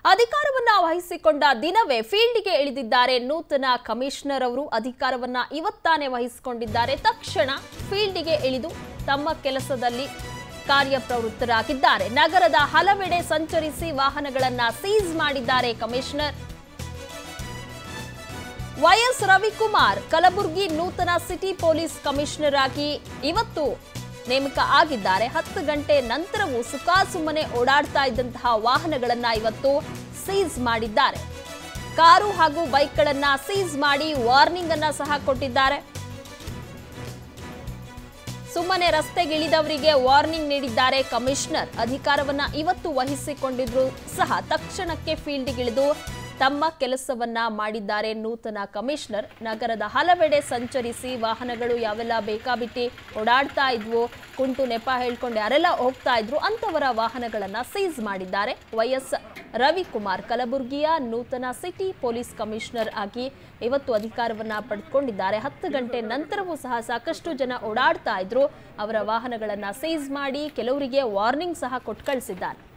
ಅಧಿಕಾರವನ್ನ ವಹಿಸಿಕೊಂಡ ದಿನವೇ ಫೀಲ್ಡ್ಗೆ ಇಳಿದಿದ್ದಾರೆ ನೂತನ ಕಮಿಷನರ್ ಅವರು ಅಧಿಕಾರವನ್ನ ಇವತ್ತಾನೆ ವಹಿಸಿಕೊಂಡಿದ್ದಾರೆ ತಕ್ಷಣ ಫೀಲ್ಡ್ಗೆ ಇಳಿದು ತಮ್ಮ ಕೆಲಸದಲ್ಲಿ ಕಾರ್ಯಪ್ರವೃತ್ತರಾಗಿದ್ದಾರೆ ನಗರದ ಹಲವೆಡೆ ಸಂಚರಿಸಿ ವಾಹನಗಳನ್ನ ಸೀಸ್ ಮಾಡಿದ್ದಾರೆ ಕಮಿಷನರ್ ವೈಎಸ್ ರವಿಕುಮಾರ್ ಕಲಬುರಗಿ ನೂತನ ಸಿಟಿ ಪೊಲೀಸ್ ಕಮಿಷನರ್ ಆಗಿ ಇವತ್ತು ನೇಮಕ ಆಗಿದ್ದಾರೆ ಹತ್ತು ಗಂಟೆ ನಂತರವೂ ಸುಖಾಸುಮ್ಮನೆ ಓಡಾಡ್ತಾ ಇದ್ದಂತಹ ವಾಹನಗಳನ್ನ ಇವತ್ತು ಸೀಸ್ ಮಾಡಿದ್ದಾರೆ ಕಾರು ಹಾಗೂ ಬೈಕ್ಗಳನ್ನ ಸೀಸ್ ಮಾಡಿ ವಾರ್ನಿಂಗ್ ಅನ್ನ ಸಹ ಕೊಟ್ಟಿದ್ದಾರೆ ಸುಮ್ಮನೆ ರಸ್ತೆಗಿಳಿದವರಿಗೆ ವಾರ್ನಿಂಗ್ ನೀಡಿದ್ದಾರೆ ಕಮಿಷನರ್ ಅಧಿಕಾರವನ್ನ ಇವತ್ತು ವಹಿಸಿಕೊಂಡಿದ್ರು ಸಹ ತಕ್ಷಣಕ್ಕೆ ಫೀಲ್ಡ್ಗಿಳಿದು ತಮ್ಮ ಕೆಲಸವನ್ನ ಮಾಡಿದ್ದಾರೆ ನೂತನ ಕಮಿಷನರ್ ನಗರದ ಹಲವೆಡೆ ಸಂಚರಿಸಿ ವಾಹನಗಳು ಯಾವೆಲ್ಲ ಬೇಕಾಬಿಟ್ಟಿ ಓಡಾಡ್ತಾ ಇದ್ವು ಕುಂಟು ನೆಪ ಹೇಳ್ಕೊಂಡು ಯಾರೆಲ್ಲ ಹೋಗ್ತಾ ಇದ್ರು ಅಂತವರ ವಾಹನಗಳನ್ನ ಸೀಸ್ ಮಾಡಿದ್ದಾರೆ ವೈಎಸ್ ರವಿಕುಮಾರ್ ಕಲಬುರಗಿಯ ನೂತನ ಸಿಟಿ ಪೊಲೀಸ್ ಕಮಿಷನರ್ ಆಗಿ ಇವತ್ತು ಅಧಿಕಾರವನ್ನ ಪಡೆದುಕೊಂಡಿದ್ದಾರೆ ಹತ್ತು ಗಂಟೆ ನಂತರವೂ ಸಹ ಸಾಕಷ್ಟು ಜನ ಓಡಾಡ್ತಾ ಇದ್ರು ಅವರ ವಾಹನಗಳನ್ನ ಸೀಸ್ ಮಾಡಿ ಕೆಲವರಿಗೆ ವಾರ್ನಿಂಗ್ ಸಹ ಕೊಟ್ಟು ಕಳಿಸಿದ್ದಾರೆ